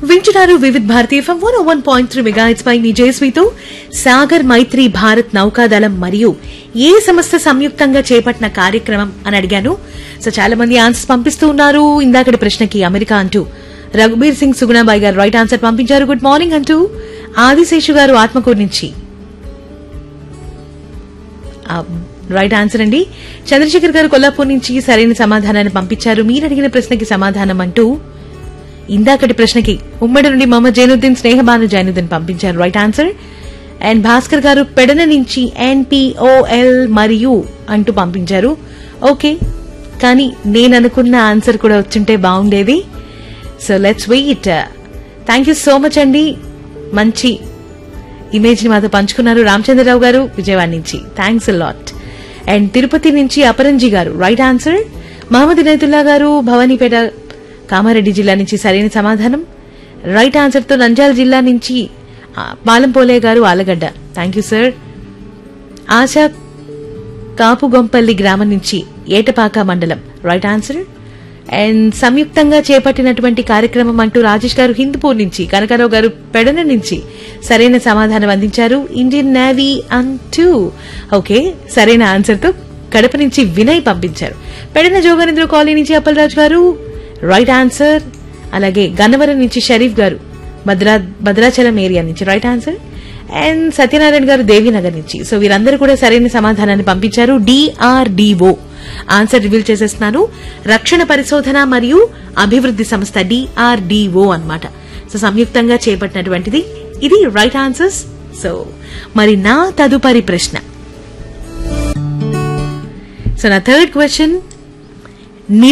వింటున్నారు Vividh Bharati FM one one point three megahertz పై మీ జయస్వితో సాగర్ మైత్రి భారత్ నౌకాదళం మరియు ఏ సంస్థ సంయుక్తంగా చేపట్టిన కార్యక్రమం అని అడిగాను సో చాలా మంది ఆన్సర్స్ పంపిస్తూ ఉన్నారు ఇందాకటి ప్రశ్నకి అమెరికా అంటూ రఘుబీర్ సింగ్ సుగుణాబాయి గారు రైట్ ఆన్సర్ పంపించారు గుడ్ మార్నింగ్ అంటూ ఆదిశేషు గారు ఆత్మకూరు నుంచి రైట్ ఆన్సర్ అండి చంద్రశేఖర్ గారు కొల్లాపూర్ నుంచి సరైన సమాధానాన్ని పంపించారు మీరు అడిగిన ప్రశ్నకి సమాధానం అంటూ ఇందాకటి ప్రశ్నకి ఉమ్మడి నుండి మహమ్మద్ జైనుద్దీన్ స్నేహబాను జైనుద్దీన్ పంపించారు రైట్ ఆన్సర్ అండ్ భాస్కర్ గారు పెడన నుంచి ఎన్పిఓఎల్ మరియు అంటూ పంపించారు ఓకే కానీ నేను అనుకున్న ఆన్సర్ కూడా వచ్చింటే బాగుండేది so let's wait thank you so much అండి మంచి ఇమేజ్ ని మాతో పంచుకున్నారు రామచంద్రరావు గారు విజయవాడ నుంచి థ్యాంక్స్ లాట్ అండ్ తిరుపతి నుంచి అపరంజి గారు రైట్ ఆన్సర్ మహమ్మద్ ఇనైతుల్లా గారు భవానీపేట కామారెడ్డి జిల్లా నుంచి సరైన సమాధానం రైట్ ఆన్సర్ తో నంద్యాల జిల్లా నుంచి ఆ, Palampole garu Allagadda thank you sir Asha Kapugompalli గ్రామం నుంచి ఏటపాక మండలం రైట్ ఆన్సర్ అండ్ సంయుక్తంగా చేపట్టినటువంటి కార్యక్రమం అంటూ రాజేష్ గారు హిందూపూర్ నుంచి కనకారావు గారు పెడన నుంచి సరైన సమాధానం అందించారు ఇండియన్ నేవీ అంటూ ఓకే సరైన ఆన్సర్ తో కడప నుంచి వినయ్ పంపించారు పెడన జోగనేంద్ర కాలనీ నుంచి అప్పలరాజు గారు రైట్ ఆన్సర్ అలాగే గన్నవరం నుంచి షరీఫ్ గారు భద్రా భద్రాచలం ఏరియా నుంచి right answer and Satyanarayana garu Devinagar నుంచి సో వీరందరూ కూడా సరైన సమాధానాన్ని పంపించారు డిఆర్డిఓ ఆన్సర్ రివీల్ చేసేస్తున్నాను రక్షణ పరిశోధన మరియు అభివృద్ధి సంస్థ డిఆర్డిఓ అన్నమాట సో సంయుక్తంగా చేపట్టినటువంటిది ఇది రైట్ ఆన్సర్స్ సో మరి నా తదుపరి ప్రశ్న సో నా థర్డ్ క్వశ్చన్